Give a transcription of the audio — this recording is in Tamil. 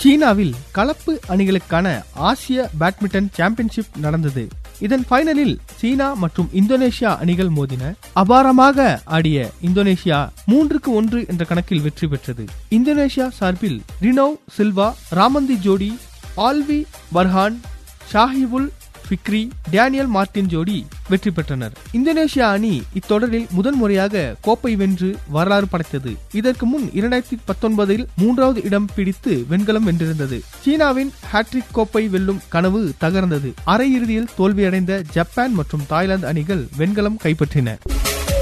சீனாவில் கலப்பு அணிகளுக்கான ஆசிய பேட்மிண்டன் சாம்பியன்ஷிப் நடந்தது இதன் ஃபைனலில் சீனா மற்றும் இந்தோனேஷியா அணிகள் மோதின அபாரமாக ஆடிய இந்தோனேஷியா மூன்றுக்கு ஒன்று என்ற கணக்கில் வெற்றி பெற்றது இந்தோனேஷியா சார்பில் ரினோவ் சில்வா ராமந்தி ஜோடி ஆல்வி பர்ஹான் ஷாஹிபுல் ஃபிக்ரி டேனியல் மார்டின் ஜோடி வெற்றி பெற்றனர் இந்தோனேஷியா அணி இத்தொடரில் முதன் முறையாக கோப்பை வென்று வரலாறு படைத்தது இதற்கு முன் இரண்டாயிரத்தி பத்தொன்பதில் மூன்றாவது இடம் பிடித்து வெண்கலம் வென்றிருந்தது சீனாவின் ஹாட்ரிக் கோப்பை வெல்லும் கனவு தகர்ந்தது அரையிறுதியில் தோல்வியடைந்த ஜப்பான் மற்றும் தாய்லாந்து அணிகள் வெண்கலம் கைப்பற்றின